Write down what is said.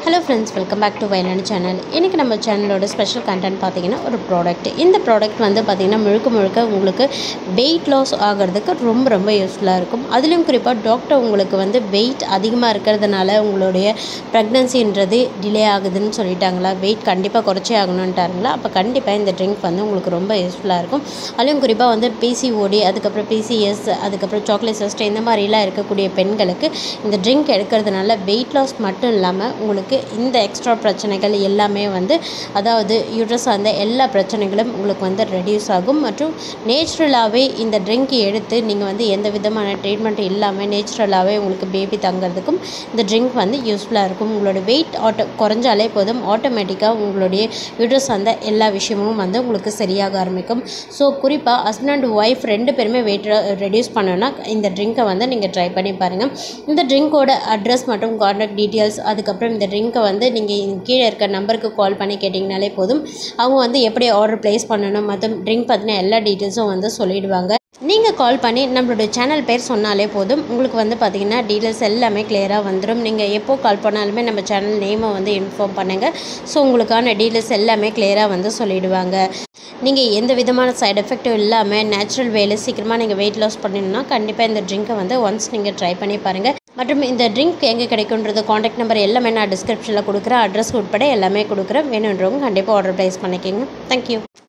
hello friends welcome back to வயலான channel இன்றைக்கி நம்ம சேனலோட ஸ்பெஷல் கண்டென்ட் பார்த்தீங்கன்னா ஒரு ப்ராடக்ட் இந்த ப்ராடக்ட் வந்து பார்த்திங்கன்னா முழுக்க முழுக்க உங்களுக்கு வெயிட் லாஸ் ஆகிறதுக்கு ரொம்ப ரொம்ப யூஸ்ஃபுல்லாக இருக்கும் அதுலேயும் குறிப்பாக டாக்டர் உங்களுக்கு வந்து வெயிட் அதிகமாக இருக்கிறதுனால உங்களுடைய ப்ரெக்னன்சின்றது டிலே ஆகுதுன்னு சொல்லிட்டாங்களா வெயிட் கண்டிப்பாக குறைச்சே ஆகணுன்ட்டாருங்களா அப்போ கண்டிப்பாக இந்த ட்ரிங்க் வந்து உங்களுக்கு ரொம்ப யூஸ்ஃபுல்லாக இருக்கும் அதுலேயும் குறிப்பாக வந்து பிசிஓடி அதுக்கப்புறம் பிசிஎஸ் அதுக்கப்புறம் சாக்லேட் சிஸ்ட் இந்த மாதிரிலாம் இருக்கக்கூடிய பெண்களுக்கு இந்த ட்ரிங்க் எடுக்கிறதுனால வெயிட் லாஸ் மட்டும் இல்லாமல் உங்களுக்கு இந்த எக்ஸ்ட்ரா பிரச்சனைகள் எல்லாமே வந்து அதாவது யூட்ரஸ் அந்த எல்லா பிரச்சனைகளும் உங்களுக்கு வந்து ரெடியூஸ் ஆகும் மற்றும் நேச்சுரலாகவே இந்த ட்ரிங்க் எடுத்து நீங்கள் வந்து எந்த விதமான ட்ரீட்மெண்ட் இல்லாமல் நேச்சுரலாகவே உங்களுக்கு பேபி தங்குறதுக்கும் இந்த ட்ரிங்க் வந்து யூஸ்ஃபுல்லாக இருக்கும் உங்களோட வெயிட் ஆட்டோ குறைஞ்சாலே போதும் ஆட்டோமேட்டிக்காக உங்களுடைய யூட்ரஸ் அந்த எல்லா விஷயமும் வந்து உங்களுக்கு சரியாக ஆரம்பிக்கும் ஸோ குறிப்பாக ஹஸ்பண்ட் அண்ட் ஒய்ஃப் ரெண்டு பேருமே வெயிட் ரெடியூஸ் பண்ணணும்னா இந்த ட்ரிங்க்கை வந்து நீங்கள் ட்ரை பண்ணி பாருங்கள் இந்த ட்ரிங்க்கோட அட்ரஸ் மற்றும் கான்டாக்ட் டீட்டெயில்ஸ் அதுக்கப்புறம் இந்த ட்ரிங்க்கை வந்து நீங்கள் கீழே இருக்க நம்பருக்கு கால் பண்ணி கேட்டிங்கனாலே போதும் அவங்க வந்து எப்படி ஆர்டர் ப்ளேஸ் பண்ணணும் மற்றும் ட்ரிங்க் பற்றின எல்லா டீட்டெயில்ஸும் வந்து சொல்லிடுவாங்க நீங்கள் கால் பண்ணி நம்மளோட சேனல் பேர் சொன்னாலே போதும் உங்களுக்கு வந்து பார்த்திங்கன்னா டீட்டெயில்ஸ் எல்லாமே கிளியராக வந்துடும் நீங்கள் எப்போ கால் பண்ணாலுமே நம்ம சேனல் நேமை வந்து இன்ஃபார்ம் பண்ணுங்கள் ஸோ உங்களுக்கான டீட்டெயில்ஸ் எல்லாமே கிளியராக வந்து சொல்லிடுவாங்க நீங்கள் எந்த விதமான சைடு எஃபெக்ட்டும் இல்லாமல் நேச்சுரல் வேலை சீக்கிரமாக நீங்கள் வெயிட் லாஸ் பண்ணணும்னா கண்டிப்பாக இந்த ட்ரிங்க்கை வந்து ஒன்ஸ் நீங்கள் ட்ரை பண்ணி பாருங்கள் மற்றும் இந்த ட்ரிங்க் எங்கே கிடைக்குன்றது காண்டாக்ட் நம்பர் எல்லாமே நான் டிஸ்கிரிப்ஷனில் கொடுக்குறேன் அட்ரஸ் உட்பட எல்லாமே கொடுக்குறேன் வேணுன்றவங்க கண்டிப்பாக ஆர்டர் ப்ளேஸ் பண்ணிக்கோங்க தேங்க்யூ